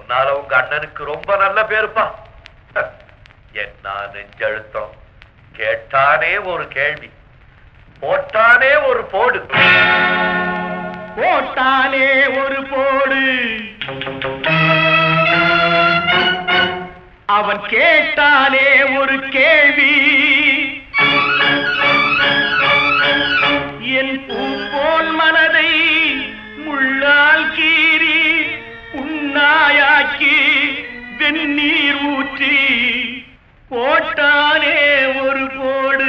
உன்னால உங்க அண்ணனுக்கு ரொம்ப நல்ல பேருப்பா என்ன நெஞ்சழுத்தம் கேட்டானே ஒரு கேள்வி போட்டானே ஒரு போடு போட்டானே ஒரு போடு அவன் கேட்டானே ஒரு கேள்வி என் பூ போல் மனதை முள்ளால் கீறி உண்ணாயாக்கி வெந்நீர் ஊற்றி போட்டானே ஒரு போடு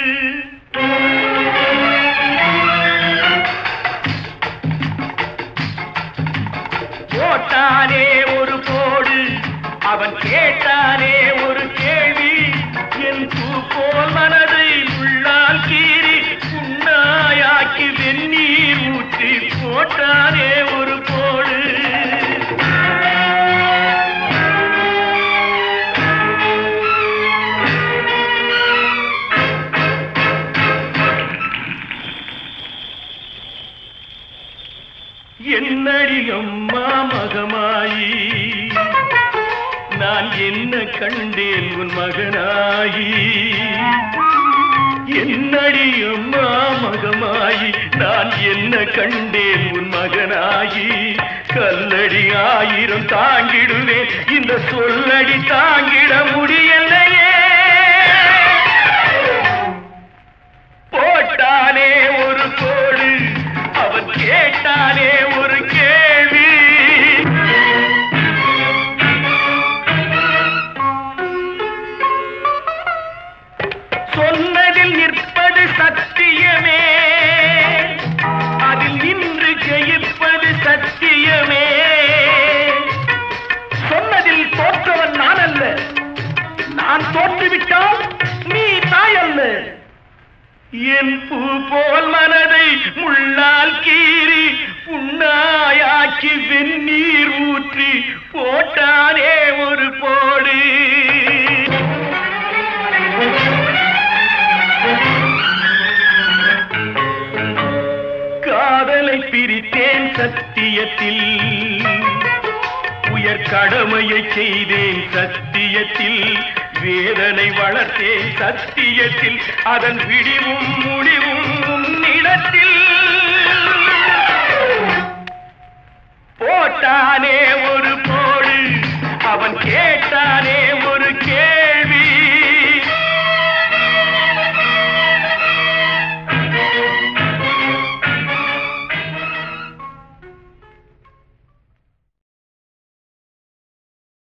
போட்டானே ஒரு போடு அவன் கேட்டானே ஒரு கேள்வி என் பூ போல் மனதை உள்ளால் கீறி உண்ணாயாக்கி வெந்நீர் ஊற்றி போட்டானே ஒரு போடு என்னடி அம்மா மகமாயி நான் என்ன கண்டேன் உன் மகனாயி என்னடி அம்மா மகமாயி நான் என்ன கண்டேன் உன் மகனாயி கல்லடி ஆயிரம் தாங்கிடுவேன் இந்த சொல்லடி தாங்கிட முடியலையே போட்டானே ஒரு கோடு அவன் கேட்டானே ஒரு கேள்வி சொன்னதில் நிற்பது சத்தியமே அதில் நின்று ஜெயிப்பது சத்தியமே சொன்னதில் தோற்றவன் நான் அல்ல நான் தோற்றுவிட்டால் நீ தாய் அல்ல என் பூ போல் மனதை முள்ளால் கீறி புண்ணாயாக்கி வெந்நீர் ஊற்றி போட்டானே ஒரு போடு காதலை பிரித்தேன் சத்தியத்தில் உயர் கடமையை செய்தேன் சத்தியத்தில் வேதனை வளர்த்தேன் சத்தியத்தில் அதன் விடிவும் முடிவும் உன்னிடத்தில் போட்டானே